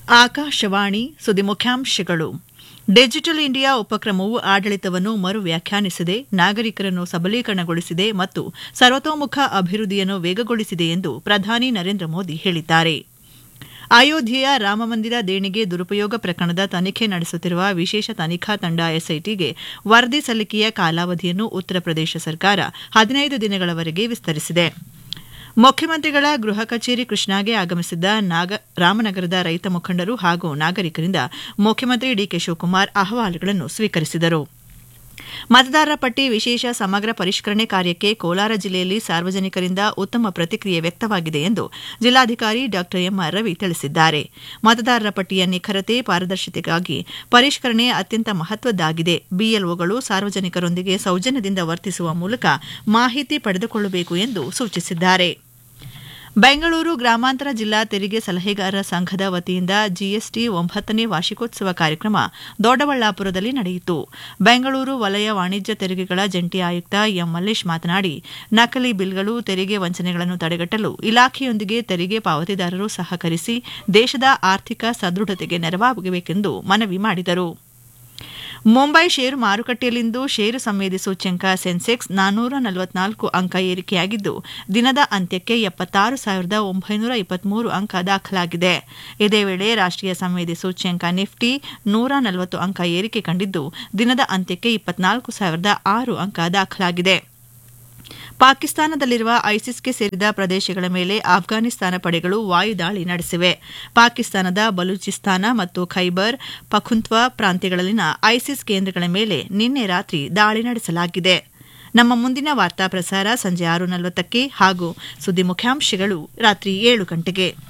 ಆಕಾಶವಾಣಿ ಸುದ್ದಿ ಮುಖ್ಯಾಂಶಗಳು digital India ಉಪಕ್ರಮವು ಆಡಳಿತವನ್ನು ಮರು ವ್ಯಾಖ್ಯಾನಿಸಿದೆ ನಾಗರಿಕರನ್ನು ಸಬಲೀಕರಣಗೊಳಿಸಿದೆ ಮತ್ತು ಸರ್ವತೋಮುಖ ಅಭಿವೃದ್ಧಿಯನ್ನು ವೇಗಗೊಳಿಸಿದೆ ಎಂದು ಪ್ರಧಾನಿ ನರೇಂದ್ರ ಮೋದಿ ಹೇಳಿದ್ದಾರೆ ಅಯೋಧ್ಯೆಯ ರಾಮಮಂದಿರ ದೇಣಿಗೆ ದುರುಪಯೋಗ ಪ್ರಕರಣದ ತನಿಖೆ ನಡೆಸುತ್ತಿರುವ ವಿಶೇಷ ತನಿಖಾ ತಂಡ ಎಸ್ಐಟಿಗೆ ವರದಿ ಸಲ್ಲಿಕೆಯ ಕಾಲಾವಧಿಯನ್ನು ಉತ್ತರ ಪ್ರದೇಶ ಸರ್ಕಾರ ಹದಿನೈದು ದಿನಗಳವರೆಗೆ ವಿಸ್ತರಿಸಿದೆ ಮುಖ್ಯಮಂತ್ರಿಗಳ ಗೃಹ ಕಚೇರಿ ಕೃಷ್ಣಾಗೆ ಆಗಮಿಸಿದ್ದ ರಾಮನಗರದ ರೈತ ಮುಖಂಡರು ಹಾಗೂ ನಾಗರಿಕರಿಂದ ಮುಖ್ಯಮಂತ್ರಿ ಡಿಕೆ ಶಿವಕುಮಾರ್ ಅಹವಾಲುಗಳನ್ನು ಸ್ವೀಕರಿಸಿದರು ಮತದಾರರ ಪಟ್ಟಿ ವಿಶೇಷ ಸಮಗ್ರ ಪರಿಷ್ಕರಣೆ ಕಾರ್ಯಕ್ಕೆ ಕೋಲಾರ ಜಿಲ್ಲೆಯಲ್ಲಿ ಸಾರ್ವಜನಿಕರಿಂದ ಉತ್ತಮ ಪ್ರತಿಕ್ರಿಯೆ ವ್ಯಕ್ತವಾಗಿದೆ ಎಂದು ಜಿಲ್ಲಾಧಿಕಾರಿ ಡಾ ಎಂಆರ್ ರವಿ ತಿಳಿಸಿದ್ದಾರೆ ಮತದಾರರ ಪಟ್ಟಿಯ ನಿಖರತೆ ಪಾರದರ್ಶತೆಗಾಗಿ ಪರಿಷ್ಕರಣೆ ಅತ್ಯಂತ ಮಹತ್ವದ್ದಾಗಿದೆ ಬಿಎಲ್ಒಗಳು ಸಾರ್ವಜನಿಕರೊಂದಿಗೆ ಸೌಜನ್ಯದಿಂದ ವರ್ತಿಸುವ ಮೂಲಕ ಮಾಹಿತಿ ಪಡೆದುಕೊಳ್ಳಬೇಕು ಎಂದು ಸೂಚಿಸಿದ್ದಾರೆ ಬೆಂಗಳೂರು ಗ್ರಾಮಾಂತರ ಜಿಲ್ಲಾ ತೆರಿಗೆ ಸಲಹೆಗಾರರ ಸಂಘದ ವತಿಯಿಂದ ಜಿಎಸ್ಟಿ ಒಂಬತ್ತನೇ ವಾರ್ಷಿಕೋತ್ಸವ ಕಾರ್ಯಕ್ರಮ ದೊಡ್ಡಬಳ್ಳಾಪುರದಲ್ಲಿ ನಡೆಯಿತು ಬೆಂಗಳೂರು ವಲಯ ವಾಣಿಜ್ಯ ತೆರಿಗೆಗಳ ಜಂಟಿ ಆಯುಕ್ತ ಎಂ ಮಲ್ಲೇಶ್ ಮಾತನಾಡಿ ನಕಲಿ ಬಿಲ್ಗಳು ತೆರಿಗೆ ವಂಚನೆಗಳನ್ನು ತಡೆಗಟ್ಟಲು ಇಲಾಖೆಯೊಂದಿಗೆ ತೆರಿಗೆ ಪಾವತಿದಾರರು ಸಹಕರಿಸಿ ದೇಶದ ಆರ್ಥಿಕ ಸದೃಢತೆಗೆ ನೆರವಾಗಬೇಕೆಂದು ಮನವಿ ಮಾಡಿದರು ಮುಂಬೈ ಷೇರು ಮಾರುಕಟ್ಟೆಯಲ್ಲಿಂದು ಷೇರು ಸಂವೇದಿ ಸೂಚ್ಯಂಕ ಸೆನ್ಸೆಕ್ಸ್ ನಾನ್ನೂರ ನಲವತ್ನಾಲ್ಕು ಅಂಕ ಏರಿಕೆಯಾಗಿದ್ದು ದಿನದ ಅಂತ್ಯಕ್ಕೆ ಎಪ್ಪತ್ತಾರು ಸಾವಿರದ ಒಂಬೈನೂರ ಇಪ್ಪತ್ಮೂರು ಅಂಕ ದಾಖಲಾಗಿದೆ ಇದೇ ವೇಳೆ ರಾಷ್ಟೀಯ ಸಂವೇದಿ ಸೂಚ್ಯಂಕ ನಿಫ್ಟಿ ನೂರ ನಲವತ್ತು ಅಂಕ ಏರಿಕೆ ಕಂಡಿದ್ದು ದಿನದ ಅಂತ್ಯಕ್ಕೆ ಇಪ್ಪತ್ನಾಲ್ಕು ಸಾವಿರದ ಆರು ಅಂಕ ದಾಖಲಾಗಿದೆ ಪಾಕಿಸ್ತಾನದಲ್ಲಿರುವ ಐಸಿಸ್ಗೆ ಸೇರಿದ ಪ್ರದೇಶಗಳ ಮೇಲೆ ಆಫ್ಘಾನಿಸ್ತಾನ ಪಡೆಗಳು ವಾಯುದಾಳಿ ನಡೆಸಿವೆ ಪಾಕಿಸ್ತಾನದ ಬಲೂಚಿಸ್ತಾನ ಮತ್ತು ಖೈಬರ್ ಪಖುಂತ್ವಾ ಪ್ರಾಂತ್ಯಗಳಲ್ಲಿನ ಐಸಿಸ್ ಕೇಂದ್ರಗಳ ಮೇಲೆ ನಿನ್ನೆ ರಾತ್ರಿ ದಾಳಿ ನಡೆಸಲಾಗಿದೆ ನಮ್ಮ ಮುಂದಿನ ವಾರ್ತಾ ಪ್ರಸಾರ ಸಂಜೆ ಆರು ನಲವತ್ತಕ್ಕೆ ಹಾಗೂ ಸುದ್ದಿ ಮುಖ್ಯಾಂಶಗಳು ರಾತ್ರಿ ಏಳು ಗಂಟೆಗೆ